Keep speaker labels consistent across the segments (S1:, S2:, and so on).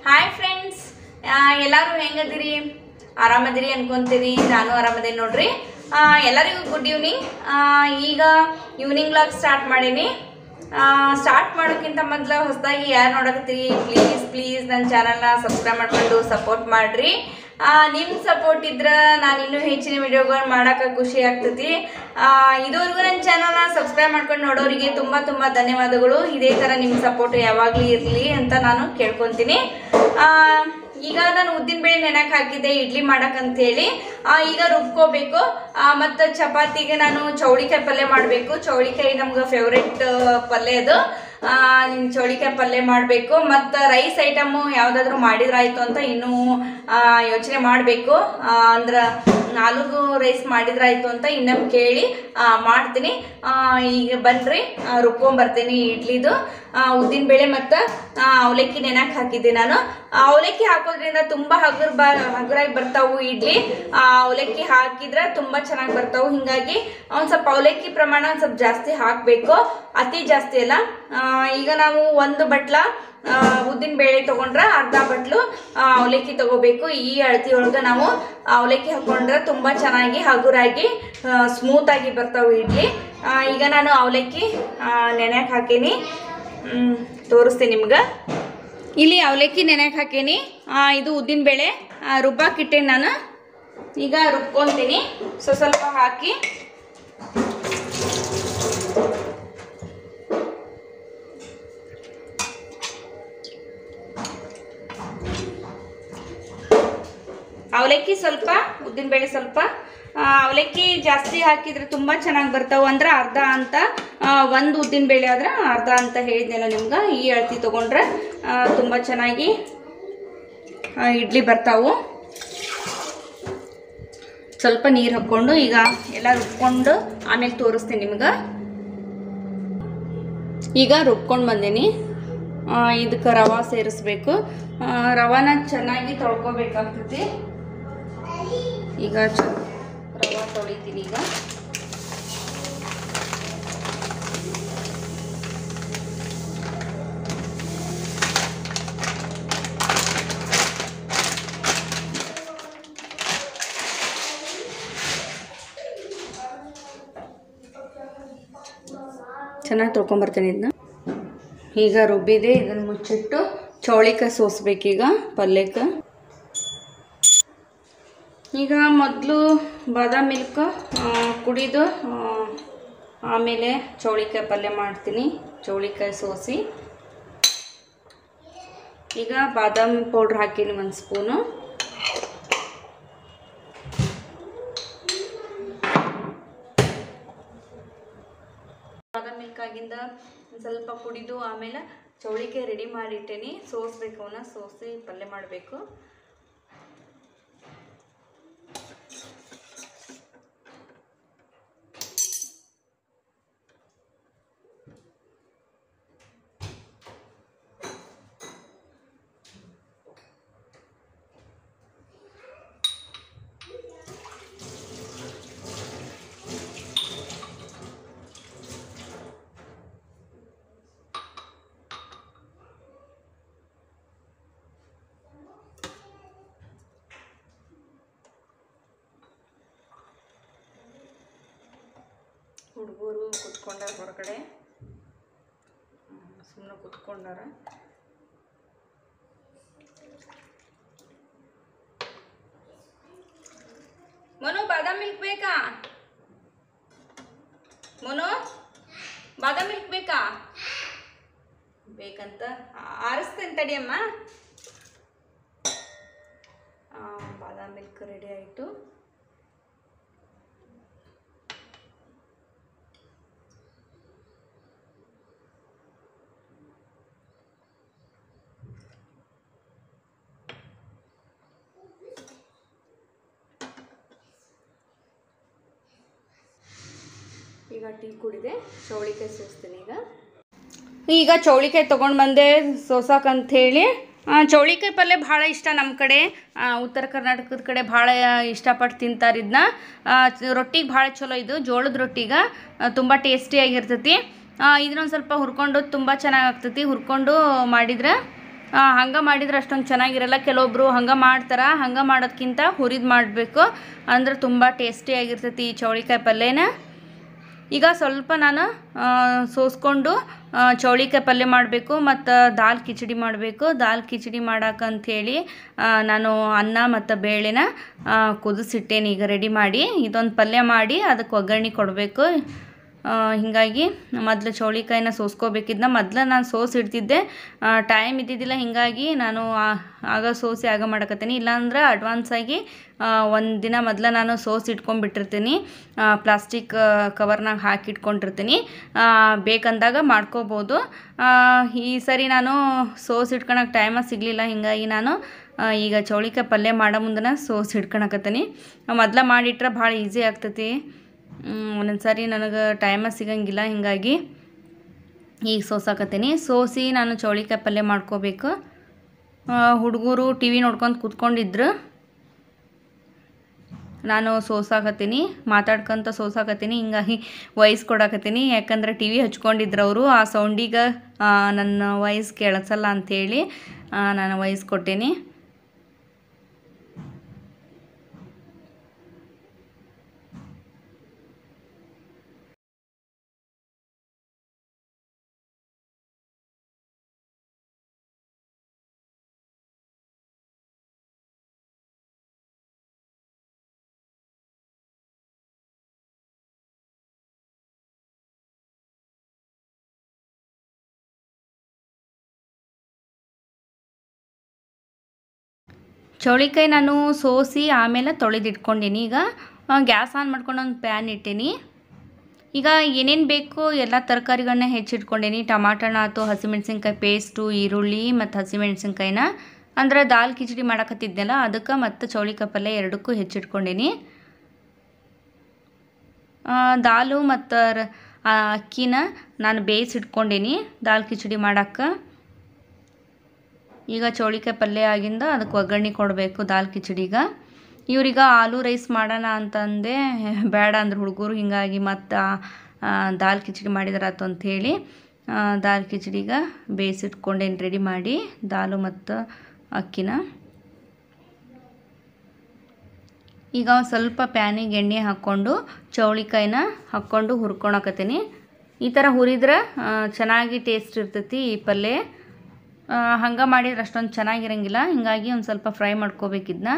S1: hi friends ಎಲ್ಲರೂ ಹೆಂಗದಿರಿ ಆರಾಮದಿರಿ ಅನ್ಕೊಂತೀನಿ ನಾನು ಆರಾಮದೇನಿ ನೋಡ್ರಿ ಆ, ಎಲ್ಲರಿಗೂ ಗುಡ್ ಈವ್ನಿಂಗ್ ಈಗ ಈವ್ನಿಂಗ್ ವ್ಲಾಗ್ ಸ್ಟಾರ್ಟ್ ಮಾಡೀನಿ ಸ್ಟಾರ್ಟ್ ಮಾಡೋಕ್ಕಿಂತ ಮೊದಲು ಹೊಸದಾಗಿ ಯಾರು ನೋಡಕತ್ತೀರಿ ಪ್ಲೀಸ್ ಪ್ಲೀಸ್ ನನ್ನ ಚಾನಲ್ನ ಸಬ್ಸ್ಕ್ರೈಬ್ ಮಾಡ್ಕೊಂಡು ಸಪೋರ್ಟ್ ಮಾಡಿರಿ ನಿಮ್ಮ ಸಪೋರ್ಟ್ ಇದ್ರೆ ನಾನು ಇನ್ನೂ ಹೆಚ್ಚಿನ ವಿಡಿಯೋಗಳು ಮಾಡೋಕೆ ಖುಷಿ ಆಗ್ತೈತಿ ಆ, ಇದುವರೆಗೂ ನನ್ನ ಚಾನಲ್ನ ಸಬ್ಸ್ಕ್ರೈಬ್ ಮಾಡ್ಕೊಂಡು ನೋಡೋರಿಗೆ ತುಂಬ ತುಂಬ ಧನ್ಯವಾದಗಳು ಇದೇ ಥರ ನಿಮ್ಮ ಸಪೋರ್ಟ್ ಯಾವಾಗಲೂ ಇರಲಿ ಅಂತ ನಾನು ಕೇಳ್ಕೊತೀನಿ ಆ, ಈಗ ನಾನು ಉದ್ದಿನ ಬೇಳೆ ನೆನಕ್ಕೆ ಹಾಕಿದ್ದೆ ಇಡ್ಲಿ ಮಾಡಕ್ಕಂತೇಳಿ ಆ, ಈಗ ರುಬ್ಕೋಬೇಕು ಮತ್ತು ಚಪಾತಿಗೆ ನಾನು ಚೌಳಿಕಾಯಿ ಪಲ್ಯ ಮಾಡಬೇಕು ಚೌಳಿಕಾಯಿ ನಮ್ಗೆ ಫೇವ್ರೆಟ್ ಪಲ್ಯ ಅದು ಆ, ಚೌಳಿಕಾಯಿ ಪಲ್ಯ ಮಾಡಬೇಕು ಮತ್ತು ರೈಸ್ ಐಟಮು ಯಾವುದಾದ್ರೂ ಮಾಡಿದ್ರಾಯ್ತು ಅಂತ ಇನ್ನೂ ಯೋಚನೆ ಮಾಡಬೇಕು ಅಂದ್ರೆ ನಾಲ್ಕು ರೈಸ್ ಮಾಡಿದ್ರಾಯ್ತು ಅಂತ ಇನ್ನೊಮ್ಮೆ ಕೇಳಿ ಆ, ಮಾಡ್ತೀನಿ ಆ, ಈಗ ಬನ್ರಿ ಆ, ರುಬ್ಕೊಂಬರ್ತೀನಿ ಇಡ್ಲಿದು ಉದ್ದಿನ ಬೇಳೆ ಮತ್ತು ಅವಲಕ್ಕಿ ನೆನಕ್ಕೆ ಹಾಕಿದ್ದೆ ನಾನು ಆ, ಅವಲಕ್ಕಿ ಹಾಕೋದ್ರಿಂದ ತುಂಬ ಹಗುರ್ ಬ ಹಗುರಾಗಿ ಬರ್ತಾವು ಇಡ್ಲಿ ಆ, ಅವಲಕ್ಕಿ ಹಾಕಿದ್ರೆ ತುಂಬ ಚೆನ್ನಾಗಿ ಬರ್ತಾವು ಹಿಂಗಾಗಿ ಒಂದು ಸ್ವಲ್ಪ ಅವಲಕ್ಕಿ ಪ್ರಮಾಣ ಒಂದು ಸ್ವಲ್ಪ ಜಾಸ್ತಿ ಹಾಕಬೇಕು ಅತಿ ಜಾಸ್ತಿ ಅಲ್ಲ ಆ, ಈಗ ನಾವು ಒಂದು ಬಟ್ಲ ಉದ್ದಿನ ಬೇಳೆ ತಗೊಂಡ್ರೆ ಅರ್ಧ ಬಟ್ಲು ಆ, ಅವಲಕ್ಕಿ ತಗೋಬೇಕು ಈ ಅಳತಿ ಒಳಗೆ ನಾವು ಅವಲಕ್ಕಿ ಹಾಕೊಂಡ್ರೆ ತುಂಬ ಚೆನ್ನಾಗಿ ಹಗುರಾಗಿ ಸ್ಮೂತ್ ಆಗಿ ಬರ್ತಾವೆ ಇಡ್ಲಿ ಆ, ಈಗ ನಾನು ಅವಲಕ್ಕಿ ನೆನೆಯಕ್ಕೆ ಹಾಕೀನಿ ಹ್ಮ್, ತೋರಿಸ್ತೀನಿ ನಿಮ್ಗೆ ಇಲ್ಲಿ ಅವಲಕ್ಕಿ ನೆನೆಯಕ್ಕೆ ಹಾಕೀನಿ ಆ, ಇದು ಉದ್ದಿನ ಬೇಳೆ ರುಬ್ಬಾಕಿಟ್ಟೇನಿ ನಾನು ಈಗ ರುಬ್ಕೊತೀನಿ ಸೊ ಸ್ವಲ್ಪ ಹಾಕಿ ಅವಲಕ್ಕಿ ಸ್ವಲ್ಪ ಉದ್ದಿನ ಬೇಳೆ ಸ್ವಲ್ಪ ಆ, ಅವಲಕ್ಕಿ ಜಾಸ್ತಿ ಹಾಕಿದ್ರೆ ತುಂಬ ಚೆನ್ನಾಗಿ ಬರ್ತಾವೆ ಅಂದ್ರೆ ಅರ್ಧ ಅಂತ ಆ, ಒಂದು ಉದ್ದಿನ ಬೇಳೆ ಆದ್ರೆ ಅರ್ಧ ಅಂತ ಹೇಳಿದ್ನಲ್ಲ ನಿಮ್ಗೆ ಈ ಅಳತಿ ತೊಗೊಂಡ್ರೆ ತುಂಬ ಚೆನ್ನಾಗಿ ಆ, ಇಡ್ಲಿ ಬರ್ತಾವು ಸ್ವಲ್ಪ ನೀರು ಹಾಕ್ಕೊಂಡು ಈಗ ಎಲ್ಲ ರುಬ್ಕೊಂಡು ಆಮೇಲೆ ತೋರಿಸ್ತೀನಿ ನಿಮ್ಗೆ ಈಗ ರುಬ್ಕೊಂಡು ಬಂದೀನಿ ಇದಕ್ಕೆ ರವೆ ಸೇರಿಸ್ಬೇಕು ಆ, ರವಾನ ಚೆನ್ನಾಗಿ ತೊಳ್ಕೊಬೇಕಾಗ್ತೈತಿ ಈಗ ಚ ರವೆ ತೊಳಿತೀನಿ ಈಗ ಚೆನ್ನಾಗಿ ತೊಳ್ಕೊಂಬರ್ತೀನಿ ಇದನ್ನ ಈಗ ರುಬ್ಬಿದೆ ಇದನ್ನು ಮುಚ್ಚಿಟ್ಟು ಚೌಳಿಕಾಯಿ ಸೋಸ್ಬೇಕೀಗ ಪಲ್ಯಕ್ಕೆ ಈಗ ಮೊದಲು ಬಾದಾಮ್ ಮಿಲ್ಕ್ ಕುಡಿದು ಆ, ಆಮೇಲೆ ಚೌಳಿಕಾಯಿ ಪಲ್ಯ ಮಾಡ್ತೀನಿ ಚೌಳಿಕಾಯಿ ಸೋಸಿ ಈಗ ಬಾದಾಮ್ ಪೌಡ್ರ್ ಹಾಕೀನಿ ಒಂದು ಸ್ಪೂನು ಬಾದಾಮ್ ಮಿಲ್ಕ್ ಆಗಿಂದ ಒಂದ್ ಸ್ವಲ್ಪ ಕುಡಿದು ಆಮೇಲೆ ಚೌಳಿಕಾಯಿ ರೆಡಿ ಮಾಡಿಟ್ಟೇನಿ ಸೋಸ್ಬೇಕು ಅವನ್ನ ಸೋಸಿ ಪಲ್ಯ ಮಾಡಬೇಕು ಹುಡುಗರು ಕುತ್ಕೊಂಡಾರ ಹೊರಗಡೆ ಸುಮ್ಮನೆ ಕುತ್ಕೊಂಡಾರ ಮನು ಬಾದಾಮ್ ಮಿಲ್ಕ್ ಬೇಕಾ ಮನು ಬಾದಾಮ್ ಮಿಲ್ಕ್ ಬೇಕಾ ಬೇಕಂತ ಆ- ಆರಿಸ್ತೇನೆ ತಡಿಯಮ್ಮ ಆ, ಬಾದಾಮ್ ಮಿಲ್ಕ್ ರೆಡಿ ಆಯಿತು ಈಗ ಟೀ ಕುಡಿದೆ ಚೌಳಿಕಾಯಿ ಸೋಸ್ತೀನಿ ಈಗ ಈಗ ಚೌಳಿಕಾಯಿ ತೊಗೊಂಡು ಬಂದೆ ಸೋಸಾಕಂಥೇಳಿ ಚೌಳಿಕಾಯಿ ಪಲ್ಯ ಭಾಳ ಇಷ್ಟ ನಮ್ಮ ಕಡೆ ಆ, ಉತ್ತರ ಕರ್ನಾಟಕದ ಕಡೆ ಭಾಳ ಇಷ್ಟಪಟ್ಟು ತಿಂತಾರೆ ಇದನ್ನ ರೊಟ್ಟಿಗೆ ಭಾಳ ಚಲೋ ಇದು ಜೋಳದ ರೊಟ್ಟಿಗೆ ತುಂಬ ಟೇಸ್ಟಿಯಾಗಿರ್ತೈತಿ ಇದನ್ನೊಂದು ಸ್ವಲ್ಪ ಹುರ್ಕೊಂಡು ತುಂಬ ಚೆನ್ನಾಗಿ ಆಗ್ತೈತಿ ಹುರ್ಕೊಂಡು ಮಾಡಿದ್ರೆ ಹಂಗೆ ಮಾಡಿದ್ರೆ ಅಷ್ಟೊಂದು ಚೆನ್ನಾಗಿರಲ್ಲ ಕೆಲವೊಬ್ಬರು ಹಂಗೆ ಮಾಡ್ತಾರೆ ಹಂಗೆ ಮಾಡೋದ್ಕಿಂತ ಹುರಿದು ಮಾಡಬೇಕು ಅಂದ್ರೆ ತುಂಬ ಟೇಸ್ಟಿಯಾಗಿರ್ತೈತಿ ಈ ಚೌಳಿಕಾಯಿ ಪಲ್ಯನ ಈಗ ಸ್ವಲ್ಪ ನಾನು ಆ, ಸೋಸ್ಕೊಂಡು ಆ, ಚೌಳಿಕಾಯಿ ಪಲ್ಯ ಮಾಡಬೇಕು ಮತ್ತು ದಾಲ್ ಕಿಚಡಿ ಮಾಡಬೇಕು ದಾಲ್ ಕಿಚಡಿ ಮಾಡಕ್ಕಂಥೇಳಿ ನಾನು ಅನ್ನ ಮತ್ತು ಬೇಳೆನ ಆ, ಕುದಿಸಿಟ್ಟೇನಿ ಈಗ ರೆಡಿ ಮಾಡಿ ಇದೊಂದು ಪಲ್ಯ ಮಾಡಿ ಅದಕ್ಕೆ ಒಗ್ಗರಣೆ ಕೊಡಬೇಕು ಹೀಗಾಗಿ ಮೊದಲು ಚೌಳಿಕಾಯಿನ ಸೋಸ್ಕೋಬೇಕಿದ್ನ ಮೊದಲು ನಾನು ಸೋಸಿ ಇಡ್ತಿದ್ದೆ ಟೈಮ್ ಇದ್ದಿದ್ದಿಲ್ಲ ಹೀಗಾಗಿ ನಾನು ಆ- ಆಗ ಸೋಸಿ ಆಗ ಮಾಡಕತ್ತೀನಿ ಇಲ್ಲಾಂದ್ರೆ ಅಡ್ವಾನ್ಸಾಗಿ ಒಂದು ದಿನ ಮೊದಲು ನಾನು ಸೋಸಿ ಇಟ್ಕೊಂಡ್ಬಿಟ್ಟಿರ್ತೀನಿ ಪ್ಲಾಸ್ಟಿಕ್ ಕವರ್ನಾಗ ಹಾಕಿ ಇಟ್ಕೊಂಡಿರ್ತೀನಿ ಆ, ಬೇಕಂದಾಗ ಮಾಡ್ಕೋಬೋದು ಆ, ಈ ಸರಿ ನಾನು ಸೋಸ್ ಇಟ್ಕೊಳಕ್ಕೆ ಟೈಮ ಸಿಗಲಿಲ್ಲ ಹೀಗಾಗಿ ನಾನು ಆ, ಈಗ ಚೌಳಿಕಾಯಿ ಪಲ್ಯ ಮಾಡೋ ಮುಂದನ ಸೋಸ್ ಹಿಡ್ಕೊಳಕತ್ತೀನಿ ಮೊದಲ ಮಾಡಿಟ್ರೆ ಭಾಳ ಈಸಿ ಆಗ್ತೈತಿ ಒಂದೊಂದು ಸಾರಿ ನನಗೆ ಟೈಮ ಸಿಗಂಗಿಲ್ಲ ಹೀಗಾಗಿ ಈಗ ಸೋಸಾಕತ್ತೀನಿ ಸೋಸಿ ನಾನು ಚೌಳಿಕಾಯಿ ಪಲ್ಯ ಮಾಡ್ಕೋಬೇಕು ಹುಡುಗರು ಟಿ ವಿ ನೋಡ್ಕೊಂಡು ಕೂತ್ಕೊಂಡಿದ್ರು ನಾನು ಸೋಸಾಕತ್ತೀನಿ ಮಾತಾಡ್ಕೊಂತ ಸೋಸಾಕತ್ತೀನಿ ಹಿಂಗಾಗಿ ವಾಯ್ಸ್ ಕೊಡಾಕತ್ತೀನಿ ಯಾಕಂದ್ರೆ ಟಿ ವಿ ಹಚ್ಕೊಂಡಿದ್ರು ಅವರು ಆ ಸೌಂಡಿಗೆ ನನ್ನ ವಾಯ್ಸ್ ಕೇಳಿಸಲ್ಲ ಅಂಥೇಳಿ ಆ, ನಾನು ವಾಯ್ಸ್ ಕೊಟ್ಟೇನಿ ಚೌಳಿಕಾಯಿ ನಾನು ಸೋಸಿ ಆಮೇಲೆ ತೊಳೆದಿಟ್ಕೊಂಡೀನಿ ಈಗ ಗ್ಯಾಸ್ ಆನ್ ಮಾಡ್ಕೊಂಡು ಒಂದು ಪ್ಯಾನ್ ಇಟ್ಟೀನಿ ಈಗ ಏನೇನು ಬೇಕೋ ಎಲ್ಲ ತರಕಾರಿಗಳನ್ನ ಹೆಚ್ಚಿಟ್ಕೊಂಡೀನಿ ಟಮಾಟಣ ಆಯ್ತು ಹಸಿಮೆಣ್ಸಿನ್ಕಾಯಿ ಪೇಸ್ಟು ಈರುಳ್ಳಿ ಮತ್ತು ಹಸಿಮೆಣ್ಸಿನ್ಕಾಯಿನ ಅಂದ್ರೆ ದಾಲ್ ಕಿಚಡಿ ಮಾಡಕತ್ತಿದ್ನಲ್ಲ ಅದಕ್ಕೆ ಮತ್ತು ಚೌಳಿಕಾಯಿ ಪಲ್ಯ ಎರಡಕ್ಕೂ ಹೆಚ್ಚಿಟ್ಕೊಂಡೀನಿ ಆ, ದಾಲು ಮತ್ತು ರ- ಆ, ಅಕ್ಕಿನ ನಾನು ಬೇಯಿಸಿಟ್ಕೊಂಡೀನಿ ದಾಲ್ ಕಿಚಡಿ ಮಾಡಕ್ಕೆ ಈಗ ಚೌಳಿಕಾಯಿ ಪಲ್ಯ ಆಗಿಂದ ಅದಕ್ಕೆ ಒಗ್ಗರಣೆ ಕೊಡಬೇಕು ದಾಲ್ ಕಿಚಡಿಗೆ ಇವ್ರೀಗ ಆಲೂ ರೈಸ್ ಮಾಡೋಣ ಅಂತಂದೆ ಬೇಡ ಅಂದ್ರೆ ಹುಡುಗರು ಹಿಂಗಾಗಿ ಮತ್ತು ದಾಲ್ ಕಿಚಡಿ ಮಾಡಿದ್ರಾತು ಅಂಥೇಳಿ ದಾಲ್ ಕಿಚಡಿಗೆ ಬೇಯಿಸಿಟ್ಕೊಂಡೇನು ರೆಡಿ ಮಾಡಿ ದಾಲು ಮತ್ತು ಅಕ್ಕಿನ ಈಗ ಒಂದು ಸ್ವಲ್ಪ ಪ್ಯಾನಿಗೆ ಎಣ್ಣೆ ಹಾಕ್ಕೊಂಡು ಚೌಳಿಕಾಯಿನ ಹಾಕ್ಕೊಂಡು ಹುರ್ಕೊಳಕತ್ತೀನಿ ಈ ಥರ ಹುರಿದ್ರೆ ಆ, ಚೆನ್ನಾಗಿ ಟೇಸ್ಟ್ ಇರ್ತೈತಿ ಈ ಪಲ್ಯ ಹಂಗೆ ಮಾಡಿದ್ರೆ ಅಷ್ಟೊಂದು ಚೆನ್ನಾಗಿರಂಗಿಲ್ಲ ಹಿಂಗಾಗಿ ಒಂದು ಸ್ವಲ್ಪ ಫ್ರೈ ಮಾಡ್ಕೋಬೇಕಿದ್ನ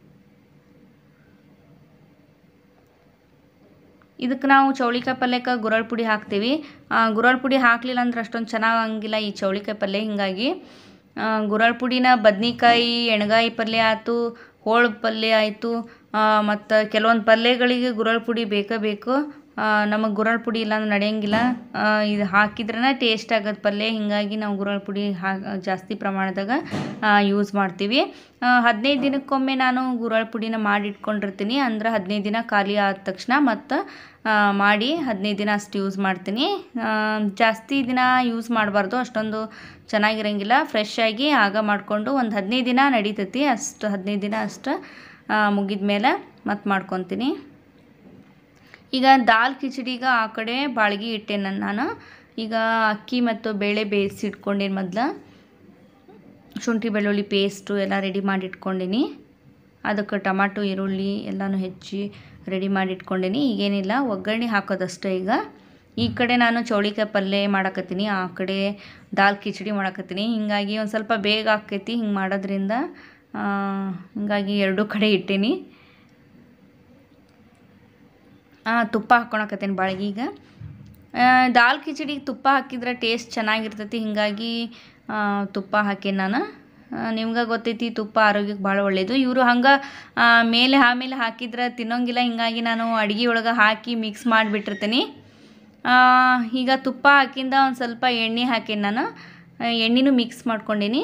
S1: ಇದಕ್ಕೆ ನಾವು ಚೌಳಿಕಾಯಿ ಪಲ್ಯಕ್ಕೆ ಗುರಳ್ ಪುಡಿ ಹಾಕ್ತೀವಿ ಆ, ಗುರಳ್ ಪುಡಿ ಹಾಕಲಿಲ್ಲ ಅಂದ್ರೆ ಅಷ್ಟೊಂದು ಚೆನ್ನಾಗಂಗಿಲ್ಲ ಈ ಚೌಳಿಕಾಯಿ ಪಲ್ಯ ಹಿಂಗಾಗಿ ಆ, ಗುರಳ್ ಪುಡಿನ ಬದ್ನಿಕಾಯಿ ಎಣ್ಗಾಯಿ ಪಲ್ಯ ಆಯ್ತು ಹೋಳು ಪಲ್ಯ ಆಯಿತು ಮತ್ತು ಕೆಲವೊಂದು ಪಲ್ಯಗಳಿಗೆ ಗುರಳ್ ಪುಡಿ ಬೇಕೇ ಬೇಕು ನಮಗೆ ಗುರಳ್ ಪುಡಿ ಇಲ್ಲ ಅಂದ್ರೆ ನಡೆಯಂಗಿಲ್ಲ ಆ, ಇದು ಹಾಕಿದ್ರೇ ಟೇಸ್ಟ್ ಆಗೋದು ಪಲ್ಯ ಹಿಂಗಾಗಿ ನಾವು ಗುರಳ್ ಪುಡಿ ಹಾ ಜಾಸ್ತಿ ಪ್ರಮಾಣದಾಗ ಯೂಸ್ ಮಾಡ್ತೀವಿ ಆ, ಹದಿನೈದು ದಿನಕ್ಕೊಮ್ಮೆ ನಾನು ಗುರಳ್ ಪುಡಿನ ಮಾಡಿಟ್ಕೊಂಡಿರ್ತೀನಿ ಅಂದ್ರೆ ಹದಿನೈದು ದಿನ ಖಾಲಿ ಆದ ತಕ್ಷಣ ಮತ್ತು ಮಾಡಿ ಹದಿನೈದು ದಿನ ಅಷ್ಟು ಯೂಸ್ ಮಾಡ್ತೀನಿ ಆ, ಜಾಸ್ತಿ ದಿನ ಯೂಸ್ ಮಾಡಬಾರ್ದು ಅಷ್ಟೊಂದು ಚೆನ್ನಾಗಿರಂಗಿಲ್ಲ ಫ್ರೆಶ್ ಆಗಿ ಆಗ ಮಾಡಿಕೊಂಡು ಒಂದು ಹದಿನೈದು ದಿನ ನಡೀತೈತಿ ಅಷ್ಟು ಹದಿನೈದು ದಿನ ಅಷ್ಟು ಮುಗಿದ ಮೇಲೆ ಮತ್ತೆ ಮಾಡ್ಕೊತೀನಿ ಈಗ ದಾಲ್ ಕಿಚಡಿಗೆ ಆ ಕಡೆ ಬಾಳ್ಗಿ ಇಟ್ಟೆ ನಾನು ನಾನು ಈಗ ಅಕ್ಕಿ ಮತ್ತು ಬೇಳೆ ಬೇಯಿಸಿ ಇಟ್ಕೊಂಡೇನು ಮೊದ್ಲು ಶುಂಠಿ ಬೆಳ್ಳುಳ್ಳಿ ಪೇಸ್ಟು ಎಲ್ಲ ರೆಡಿ ಮಾಡಿ ಇಟ್ಕೊಂಡೀನಿ ಅದಕ್ಕೆ ಟಮಾಟೊ ಈರುಳ್ಳಿ ಎಲ್ಲನೂ ಹೆಚ್ಚಿ ರೆಡಿ ಮಾಡಿ ಇಟ್ಕೊಂಡೀನಿ ಈಗೇನಿಲ್ಲ ಒಗ್ಗರಣೆ ಹಾಕೋದಷ್ಟೇ ಈಗ ಈ ಕಡೆ ನಾನು ಚೌಳಿಕಾಯಿ ಪಲ್ಯ ಮಾಡಕತ್ತೀನಿ ಆ ಕಡೆ ದಾಲ್ ಕಿಚಡಿ ಮಾಡಕತ್ತೀನಿ ಹಿಂಗಾಗಿ ಒಂದು ಸ್ವಲ್ಪ ಬೇಗ ಆಕೈತಿ ಹಿಂಗೆ ಮಾಡೋದ್ರಿಂದ ಆ, ಹಿಂಗಾಗಿ ಎರಡೂ ಕಡೆ ಇಟ್ಟೀನಿ ಆ, ತುಪ್ಪ ಹಾಕ್ಕೊಳಕತ್ತೇನೆ ಬಾಳ್ಗೀಗ ಆ, ದಾಲ್ ಕಿಚಡಿಗೆ ತುಪ್ಪ ಹಾಕಿದ್ರೆ ಟೇಸ್ಟ್ ಚೆನ್ನಾಗಿರ್ತೈತಿ ಹಿಂಗಾಗಿ ಆ, ತುಪ್ಪ ಹಾಕೇನಿ ನಾನು ನಿಮ್ಗೆ ಗೊತ್ತೈತಿ ತುಪ್ಪ ಆರೋಗ್ಯಕ್ಕೆ ಭಾಳ ಒಳ್ಳೆಯದು ಇವರು ಹಂಗೆ ಮೇಲೆ ಆಮೇಲೆ ಹಾಕಿದ್ರೆ ತಿನ್ನೋಂಗಿಲ್ಲ ಹಿಂಗಾಗಿ ನಾನು ಅಡುಗೆ ಒಳಗೆ ಹಾಕಿ ಮಿಕ್ಸ್ ಮಾಡಿಬಿಟ್ಟಿರ್ತೀನಿ ಈಗ ತುಪ್ಪ ಹಾಕಿಂದ ಒಂದು ಸ್ವಲ್ಪ ಎಣ್ಣೆ ಹಾಕೇನಿ ನಾನು ಆ, ಎಣ್ಣೆನೂ ಮಿಕ್ಸ್ ಮಾಡ್ಕೊಂಡೀನಿ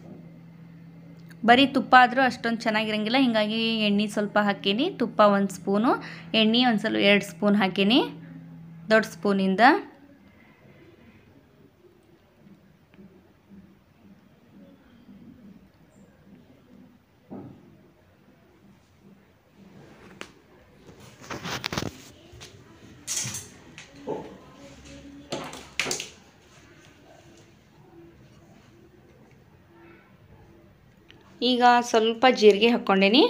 S1: ಬರೀ ತುಪ್ಪ ಆದರೂ ಅಷ್ಟೊಂದು ಚೆನ್ನಾಗಿರಂಗಿಲ್ಲ ಹಿಂಗಾಗಿ ಎಣ್ಣೆ ಸ್ವಲ್ಪ ಹಾಕೀನಿ ತುಪ್ಪ ಒಂದು ಸ್ಪೂನು ಎಣ್ಣೆ ಒಂದು ಸ್ವಲ್ಪ ಎರಡು ಸ್ಪೂನ್ ಹಾಕೀನಿ ದೊಡ್ಡ ಸ್ಪೂನಿಂದ ಈಗ ಸ್ವಲ್ಪ ಜೀರಿಗೆ ಹಾಕ್ಕೊಂಡೇನಿ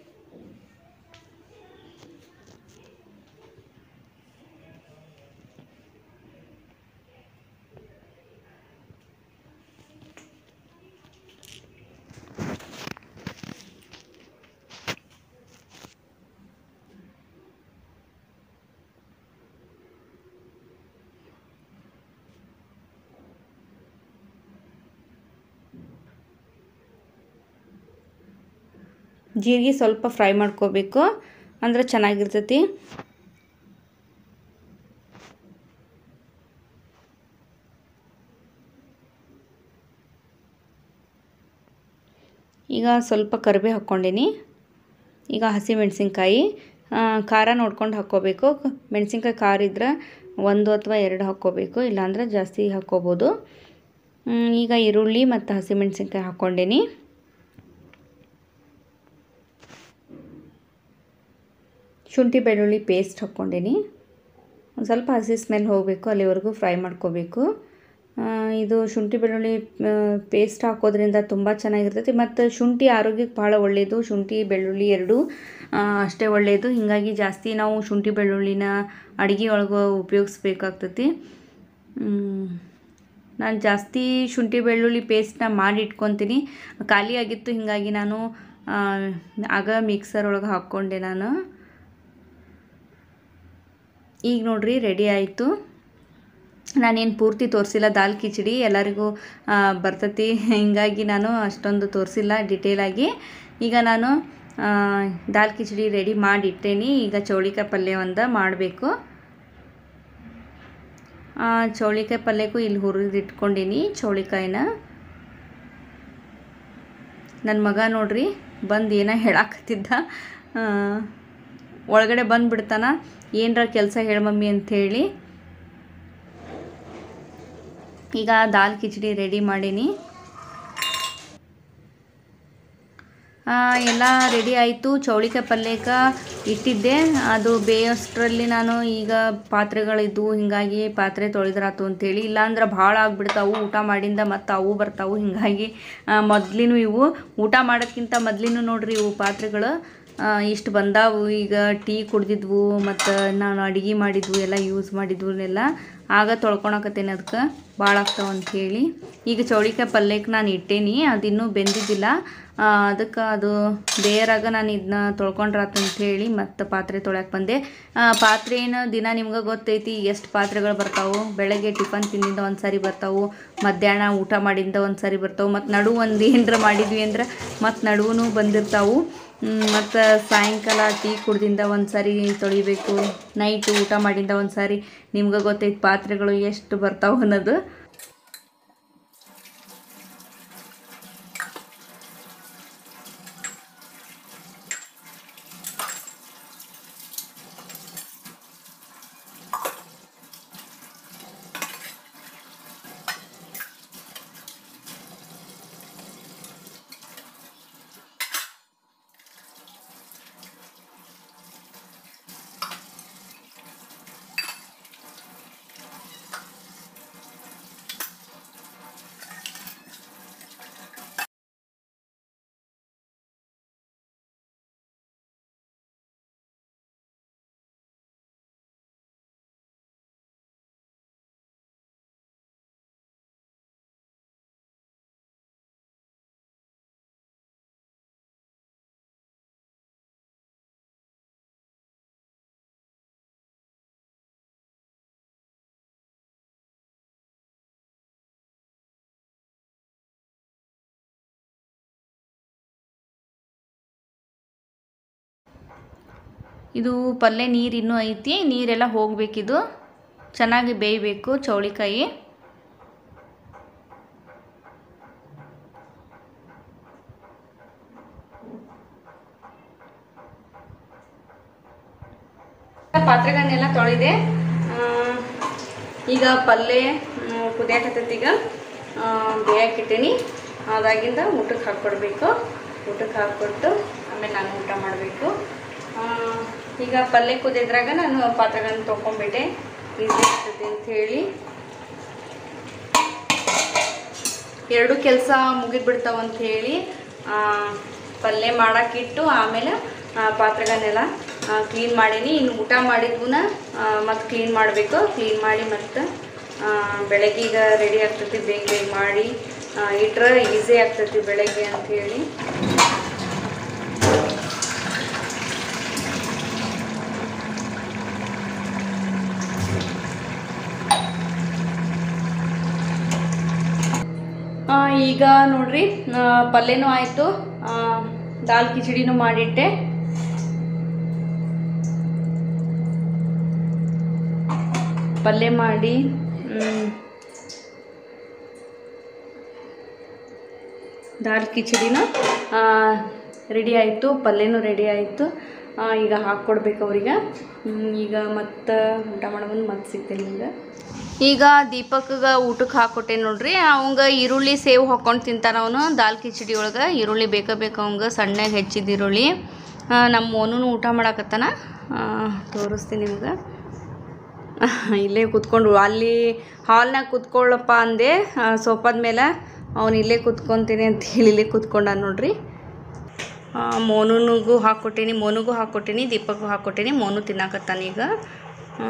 S1: ಜೀರಿಗೆ ಸ್ವಲ್ಪ ಫ್ರೈ ಮಾಡ್ಕೋಬೇಕು ಅಂದ್ರೆ ಚೆನ್ನಾಗಿರ್ತೈತಿ ಈಗ ಸ್ವಲ್ಪ ಕರಿಬೇವು ಹಾಕ್ಕೊಂಡೀನಿ ಈಗ ಹಸಿ ಮೆಣಸಿನ್ಕಾಯಿ ಖಾರ ನೋಡ್ಕೊಂಡು ಹಾಕ್ಕೋಬೇಕು ಮೆಣಸಿನ್ಕಾಯಿ ಖಾರ ಇದ್ರೆ ಒಂದು ಅಥವಾ ಎರಡು ಹಾಕ್ಕೋಬೇಕು ಇಲ್ಲಾಂದ್ರೆ ಜಾಸ್ತಿ ಹಾಕ್ಕೋಬೋದು ಹ್ಮ್, ಈಗ ಈರುಳ್ಳಿ ಮತ್ತು ಹಸಿಮೆಣಸಿನ್ಕಾಯಿ ಹಾಕ್ಕೊಂಡೇನಿ ಶುಂಠಿ ಬೆಳ್ಳುಳ್ಳಿ ಪೇಸ್ಟ್ ಹಾಕ್ಕೊಂಡೇನಿ ಒಂದು ಸ್ವಲ್ಪ ಹಸಿ ಸ್ಮೆಲ್ ಹೋಗಬೇಕು ಅಲ್ಲಿವರೆಗೂ ಫ್ರೈ ಮಾಡ್ಕೋಬೇಕು ಆ, ಇದು ಶುಂಠಿ ಬೆಳ್ಳುಳ್ಳಿ ಪೇಸ್ಟ್ ಹಾಕೋದ್ರಿಂದ ತುಂಬ ಚೆನ್ನಾಗಿರ್ತೈತಿ ಮತ್ತು ಶುಂಠಿ ಆರೋಗ್ಯಕ್ಕೆ ಭಾಳ ಒಳ್ಳೆಯದು ಶುಂಠಿ ಬೆಳ್ಳುಳ್ಳಿ ಎರಡೂ ಆ, ಅಷ್ಟೇ ಒಳ್ಳೆಯದು ಹೀಗಾಗಿ ಜಾಸ್ತಿ ನಾವು ಶುಂಠಿ ಬೆಳ್ಳುಳ್ಳಿನ ಅಡುಗೆ ಒಳಗೆ ಉಪಯೋಗಿಸ್ಬೇಕಾಗ್ತೈತಿ ನಾನು ಜಾಸ್ತಿ ಶುಂಠಿ ಬೆಳ್ಳುಳ್ಳಿ ಪೇಸ್ಟ್ನ ಮಾಡಿ ಇಟ್ಕೊತೀನಿ ಖಾಲಿ ಆಗಿತ್ತು ಹೀಗಾಗಿ ನಾನು ಆ, ಆಗ ಮಿಕ್ಸರ್ ಒಳಗೆ ಹಾಕ್ಕೊಂಡೆ ನಾನು ಈಗ ನೋಡ್ರಿ ರೆಡಿ ಆಯಿತು ನಾನೇನು ಪೂರ್ತಿ ತೋರಿಸಿಲ್ಲ ದಾಲ್ ಕಿಚಡಿ ಎಲ್ಲರಿಗೂ ಆ, ಬರ್ತೈತಿ ಹಿಂಗಾಗಿ ನಾನು ಅಷ್ಟೊಂದು ತೋರಿಸಿಲ್ಲ ಡಿಟೇಲಾಗಿ ಈಗ ನಾನು ಆ, ದಾಲ್ ಕಿಚಡಿ ರೆಡಿ ಮಾಡಿಟ್ಟೇನಿ ಈಗ ಚೌಳಿಕಾಯಿ ಪಲ್ಯ ಒಂದು ಮಾಡಬೇಕು ಚೌಳಿಕಾಯಿ ಪಲ್ಯಕ್ಕೂ ಇಲ್ಲಿ ಹುರಿದು ಇಟ್ಕೊಂಡೀನಿ ಚೌಳಿಕಾಯಿನ ನನ್ನ ಮಗ ನೋಡ್ರಿ ಬಂದು ಏನೋ ಹೇಳಾಕತ್ತಿದ್ದ ಆ, ಒಳಗಡೆ ಬಂದುಬಿಡ್ತಾನ ಏನರ ಕೆಲಸ ಹೇಳು ಮಮ್ಮಿ ಅಂಥೇಳಿ ಈಗ ದಾಲ್ ಕಿಚಡಿ ರೆಡಿ ಮಾಡೀನಿ ಆ, ಎಲ್ಲ ರೆಡಿ ಆಯಿತು ಚೌಳಿಕಾಯಿ ಪಲ್ಯಕ್ಕೆ ಇಟ್ಟಿದ್ದೆ ಅದು ಬೇಯೋಷ್ಟರಲ್ಲಿ ನಾನು ಈಗ ಪಾತ್ರೆಗಳಿದ್ವು ಹಿಂಗಾಗಿ ಪಾತ್ರೆ ತೊಳೆದ್ರಾತು ಅಂತೇಳಿ ಇಲ್ಲಾಂದ್ರೆ ಭಾಳ ಆಗ್ಬಿಡ್ತಾವು ಊಟ ಮಾಡಿಂದ ಮತ್ತು ಅವು ಬರ್ತಾವು ಹಿಂಗಾಗಿ ಮೊದಲಿನೂ ಇವು ಊಟ ಮಾಡೋಕ್ಕಿಂತ ಮೊದಲಿನೂ ನೋಡ್ರಿ ಇವು ಪಾತ್ರೆಗಳು ಆ, ಇಷ್ಟು ಬಂದಾವು ಈಗ ಟೀ ಕುಡ್ದಿದ್ವು ಮತ್ತು ನಾನು ಅಡುಗೆ ಮಾಡಿದ್ವು ಎಲ್ಲ ಯೂಸ್ ಮಾಡಿದ್ವು ಎಲ್ಲ ಆಗ ತೊಳ್ಕೊಳಕತ್ತೇನೆ ಅದಕ್ಕೆ ಭಾಳ ಆಗ್ತಾವ ಅಂಥೇಳಿ ಈಗ ಚೌಳಿಕಾಯಿ ಪಲ್ಯಕ್ಕೆ ನಾನು ಇಟ್ಟೇನಿ ಅದಿನ್ನೂ ಬೆಂದಿದ್ದಿಲ್ಲ ಅದಕ್ಕೆ ಅದು ಬೇಯರಾಗ ನಾನು ಇದನ್ನ ತೊಳ್ಕೊಂಡ್ರಾತಂಥೇಳಿ ಮತ್ತು ಪಾತ್ರೆ ತೊಳ್ಯಾಕೆ ಬಂದೆ ಆ, ಪಾತ್ರೆ ಏನು ದಿನ ನಿಮ್ಗೆ ಗೊತ್ತೈತಿ ಎಷ್ಟು ಪಾತ್ರೆಗಳು ಬರ್ತಾವು ಬೆಳಗ್ಗೆ ಟಿಫನ್ ತಿಂದಿಂದ ಒಂದು ಸಾರಿ ಬರ್ತಾವು ಮಧ್ಯಾಹ್ನ ಊಟ ಮಾಡಿಂದ ಒಂದು ಸಾರಿ ಬರ್ತಾವು ಮತ್ತು ನಡು ಒಂದು ಏನರ ಮಾಡಿದ್ವಿ ಅಂದ್ರೆ ಮತ್ತು ನಡುವು ಬಂದಿರ್ತಾವು ಮತ್ತು ಸಾಯಂಕಾಲ ಟೀ ಕುಡ್ದಿಂದ ಒಂದು ಸಾರಿ ತೊಳಿಬೇಕು ನೈಟ್ ಊಟ ಮಾಡಿಂದ ಒಂದು ಸಾರಿ ನಿಮ್ಗೆ ಗೊತ್ತೈತಿ ಪಾತ್ರೆಗಳು ಎಷ್ಟು ಬರ್ತಾವೆ ಅನ್ನೋದು ಇದು ಪಲ್ಯ ನೀರು ಇನ್ನೂ ಐತಿ ನೀರೆಲ್ಲ ಹೋಗಬೇಕಿದು ಚೆನ್ನಾಗಿ ಬೇಯಬೇಕು ಚೌಳಿಕಾಯಿ ಪಾತ್ರೆಗಳನ್ನೆಲ್ಲ ತೊಳೆದೆ ಆ, ಈಗ ಪಲ್ಯ ಕುದಿಯಾಕತ್ತೈತಿ ಈಗ ಬೇಯಕ್ಕಿಟ್ಟೀನಿ ಅದಾಗಿಂದ ಊಟಕ್ಕೆ ಹಾಕ್ಕೊಡ್ಬೇಕು ಊಟಕ್ಕೆ ಹಾಕ್ಕೊಟ್ಟು ಆಮೇಲೆ ನಾನು ಊಟ ಮಾಡಬೇಕು ಈಗ ಪಲ್ಯ ಕುದಿದ್ರಾಗ ನಾನು ಪಾತ್ರೆಗಳನ್ನ ತೊಗೊಂಡ್ಬಿಟ್ಟೆ ಈಸಿ ಆಗ್ತದೆ ಅಂತ ಹೇಳಿ ಎರಡು ಕೆಲಸ ಮುಗಿದ್ಬಿಡ್ತಾವ ಅಂತ ಹೇಳಿ ಪಲ್ಯ ಮಾಡೋಕ್ಕಿಟ್ಟು ಆಮೇಲೆ ಆ, ಪಾತ್ರೆಗಳನ್ನೆಲ್ಲ ಕ್ಲೀನ್ ಮಾಡೀನಿ ಇನ್ನು ಊಟ ಮಾಡಿದ್ವುನ ಮತ್ತು ಕ್ಲೀನ್ ಮಾಡಬೇಕು ಕ್ಲೀನ್ ಮಾಡಿ ಮತ್ತು ಬೆಳಗ್ಗೆ ಈಗ ರೆಡಿ ಆಗ್ತೈತಿ ಬೇಗ ಬೇಗ ಮಾಡಿ ಆ, ಇಟ್ರೆ ಈಸಿ ಆಗ್ತೈತಿ ಬೆಳಗ್ಗೆ ಅಂಥೇಳಿ ಆ, ಈಗ ನೋಡ್ರಿ ಆ, ಪಲ್ಯನೂ ಆಯಿತು ದಾಲ್ ಕಿಚಡಿನೂ ಮಾಡಿಟ್ಟೆ ಪಲ್ಯ ಮಾಡಿ ಮ್, ದಾಲ್ ಕಿಚಡಿನೂ ರೆಡಿ ಆಯಿತು ಪಲ್ಯನೂ ರೆಡಿ ಆಯಿತು ಈಗ ಹಾಕ್ಕೊಡ್ಬೇಕು ಅವ್ರಿಗೆ ಹ್ಮ್, ಈಗ ಮತ್ತು ಊಟ ಮಾಡೋದು ಮತ್ತೆ ಸಿಗ್ತೇನೆ ನಿಮ್ಗೆ ಈಗ ದೀಪಕ್ಗೆ ಊಟಕ್ಕೆ ಹಾಕ್ಕೊಟ್ಟೆ ನೋಡ್ರಿ ಅವಂಗ ಈರುಳ್ಳಿ ಸೇವ್ ಹಾಕ್ಕೊಂಡು ತಿಂತಾನ ಅವನು ದಾಲ್ ಕಿಚಡಿ ಒಳಗೆ ಈರುಳ್ಳಿ ಬೇಕೇ ಬೇಕು ಅವಂಗ ಸಣ್ಣಗೆ ಹೆಚ್ಚಿದ ಈರುಳ್ಳಿ ಆ, ನಮ್ಮ ಮೋನೂ ಊಟ ಮಾಡಾಕತ್ತಾನ ಆ, ತೋರಿಸ್ತೀನಿ ನಿಮ್ಗೆ ಇಲ್ಲೇ ಕೂತ್ಕೊಂಡು ಅಲ್ಲಿ ಹಾಲ್ನಾಗ ಕೂತ್ಕೊಳ್ಳಪ್ಪ ಅಂದೆ ಸೋಫಾದ ಮೇಲೆ ಅವ್ನು ಇಲ್ಲೇ ಕೂತ್ಕೊತೀನಿ ಅಂತ ಹೇಳಿ ಇಲ್ಲೇ ಕೂತ್ಕೊಂಡ ನೋಡ್ರಿ ಆ, ಮೋನುನಿಗೂ ಹಾಕ್ಕೊಟ್ಟೀನಿ ಮೋನುಗೂ ಹಾಕ್ಕೊಟ್ಟೀನಿ ದೀಪಕ್ಗೂ ಹಾಕ್ಕೊಟ್ಟೀನಿ ಮೋನು ತಿನ್ನಾಕತ್ತಾನ ಈಗ ಆ,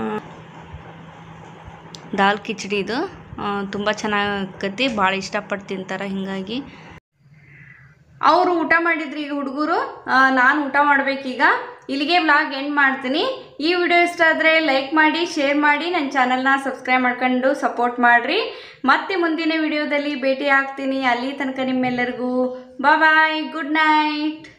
S1: ದಾಲ್ ಕಿಚಡಿ ಇದು ತುಂಬ ಚೆನ್ನಾಗತಿ ಭಾಳ ಇಷ್ಟಪಟ್ಟು ತಿಂತಾರೆ ಹೀಗಾಗಿ ಅವರು ಊಟ ಮಾಡಿದ್ರಿ ಈಗ ಹುಡುಗರು ನಾನು ಊಟ ಮಾಡ್ಬೇಕೀಗ ಇಲ್ಲಿಗೆ ವ್ಲಾಗ್ ಎಂಡ್ ಮಾಡ್ತೀನಿ ಈ ವಿಡಿಯೋ ಇಷ್ಟ ಆದರೆ ಲೈಕ್ ಮಾಡಿ ಶೇರ್ ಮಾಡಿ ನನ್ನ ಚಾನಲ್ನ ಸಬ್ಸ್ಕ್ರೈಬ್ ಮಾಡ್ಕೊಂಡು ಸಪೋರ್ಟ್ ಮಾಡಿರಿ ಮತ್ತೆ ಮುಂದಿನ ವಿಡಿಯೋದಲ್ಲಿ ಭೇಟಿ ಆಗ್ತೀನಿ ಅಲ್ಲಿ ತನಕ ನಿಮ್ಮೆಲ್ಲರಿಗೂ ಬಾಯ್ ಗುಡ್ ನೈಟ್